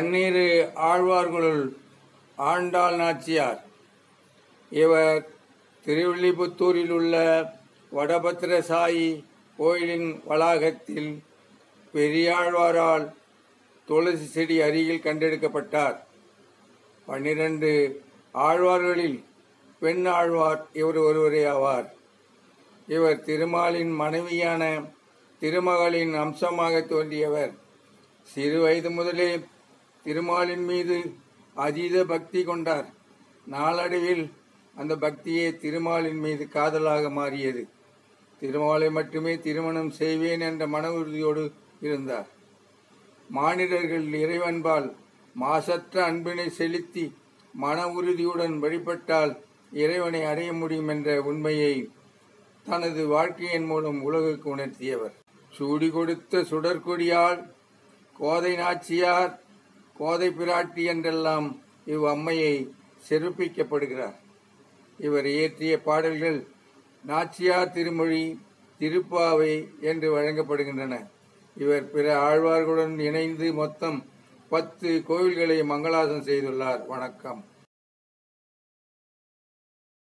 பன்னிரு ஆழ்வார்களுள் ஆண்டாள் நாச்சியார் இவர் திருவில்லிபுத்தூரில் உள்ள வடபத்திரசாயி கோயிலின் வளாகத்தில் பெரியாழ்வாரால் துளசி செடி அருகில் கண்டெடுக்கப்பட்டார் பன்னிரண்டு ஆழ்வார்களில் பெண் ஆழ்வார் இவர் ஒருவரே ஆவார் இவர் திருமாலின் மனைவியான திருமகளின் அம்சமாக தோன்றியவர் சிறு வயது முதலே திருமாலின் மீது அதீத பக்தி கொண்டார் நாளடைவில் அந்த பக்தியே திருமாலின் மீது காதலாக மாறியது திருமாலை மட்டுமே திருமணம் செய்வேன் என்ற மன உறுதியோடு இருந்தார் மானிடர்கள் இறைவன்பால் மாசற்ற அன்பினை செலுத்தி மன உறுதியுடன் வழிபட்டால் இறைவனை அடைய முடியும் என்ற உண்மையை தனது வாழ்க்கையின் மூலம் உலகுக்கு உணர்த்தியவர் சூடி கொடுத்த சுடற்கொடியால் கோதை நாச்சியார் கோதை பிராட்டி என்றெல்லாம் இவ் அம்மையை சிறப்பிக்கப்படுகிறார் இவர் இயற்றிய பாடல்கள் நாச்சியார் திருமொழி திருப்பாவை என்று வழங்கப்படுகின்றன இவர் பிற ஆழ்வார்களுடன் இணைந்து மொத்தம் பத்து கோவில்களை மங்களாசம் செய்துள்ளார் வணக்கம்